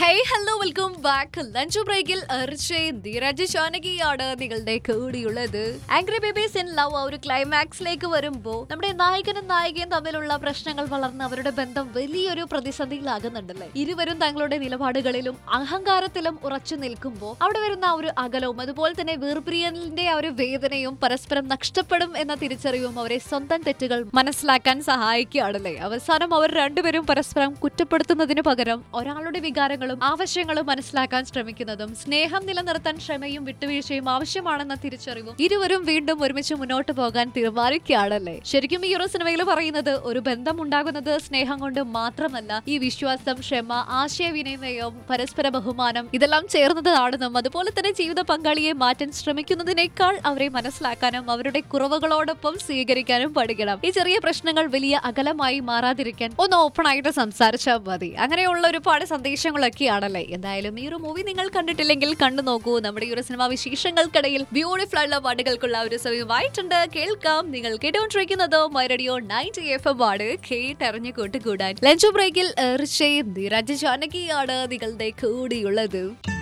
hey hello welcome back lunch ബ്രേക്കിൽ അർച്ചയും ധീരജ് ജാനകിയാണ് നിങ്ങളുടെ കൂടിയുള്ളത് ആംഗ്രി ബേബീസ് ഇൻ ലവ് ആ ഒരു ക്ലൈമാക്സിലേക്ക് വരുമ്പോ നമ്മുടെ നായകനും നായികയും തമ്മിലുള്ള പ്രശ്നങ്ങൾ വളർന്ന് അവരുടെ ബന്ധം വലിയൊരു പ്രതിസന്ധിയിലാകുന്നുണ്ടല്ലേ ഇരുവരും തങ്ങളുടെ നിലപാടുകളിലും അഹങ്കാരത്തിലും ഉറച്ചു നിൽക്കുമ്പോൾ അവിടെ വരുന്ന ആ ഒരു അകലവും അതുപോലെ തന്നെ വേർപിരിയലിന്റെ ആ ഒരു വേദനയും പരസ്പരം നഷ്ടപ്പെടും എന്ന തിരിച്ചറിവും അവരെ സ്വന്തം തെറ്റുകൾ മനസ്സിലാക്കാൻ സഹായിക്കുകയാണല്ലേ അവസാനം അവർ രണ്ടുപേരും പരസ്പരം കുറ്റപ്പെടുത്തുന്നതിന് പകരം ഒരാളുടെ വികാരങ്ങളും ആവശ്യങ്ങളും മനസ്സിലാക്കാൻ ശ്രമിക്കുന്നതും സ്നേഹം നിലനിർത്താൻ ക്ഷമയും വിട്ടുവീഴ്ചയും ആവശ്യമാണെന്ന തിരിച്ചറിവും ഇരുവരും വീണ്ടും ഒരുമിച്ച് മുന്നോട്ട് പോകാൻ തീരുമാനിക്കുകയാണല്ലേ ശരിക്കും ഈ ഒരു സിനിമയിൽ പറയുന്നത് ഒരു ബന്ധം ഉണ്ടാകുന്നത് സ്നേഹം കൊണ്ട് മാത്രമല്ല ഈ വിശ്വാസം ക്ഷമ ആശയവിനിമയം പരസ്പര ബഹുമാനം ഇതെല്ലാം ചേർന്നതാണെന്നും അതുപോലെ തന്നെ ജീവിത പങ്കാളിയെ മാറ്റാൻ ശ്രമിക്കുന്നതിനേക്കാൾ അവരെ മനസ്സിലാക്കാനും അവരുടെ കുറവുകളോടൊപ്പം സ്വീകരിക്കാനും പഠിക്കണം ഈ ചെറിയ പ്രശ്നങ്ങൾ വലിയ അകലമായി മാറാതിരിക്കാൻ ഒന്ന് ഓപ്പൺ ആയിട്ട് സംസാരിച്ചാൽ മതി അങ്ങനെയുള്ള ഒരുപാട് സന്ദേശങ്ങളൊക്കെയാണല്ലേ എന്തായാലും ഈ ഒരു മൂവി നിങ്ങൾ കണ്ടിട്ടില്ലെങ്കിൽ കണ്ടു നോക്കൂ നമ്മുടെ ഈ ഒരു സിനിമ വിശേഷങ്ങൾക്കിടയിൽ ബ്യൂട്ടിഫുൾ ആയിട്ടുള്ള പാട്ടുകൾക്കുള്ള ഒരു സമയമായിട്ടുണ്ട് കേൾക്കാം നിങ്ങൾ കേട്ടുകൊണ്ടിരിക്കുന്നത് മൈറഡിയോ നയൻറ്റി എഫ് എം ആണ് കേട്ടറിഞ്ഞു കൂട്ടുകൂടാൻ ലഞ്ച് ബ്രേക്കിൽ ഋഷയും ധീരജ് ജാനകിയാണ് നിങ്ങളുടെ കൂടിയുള്ളത്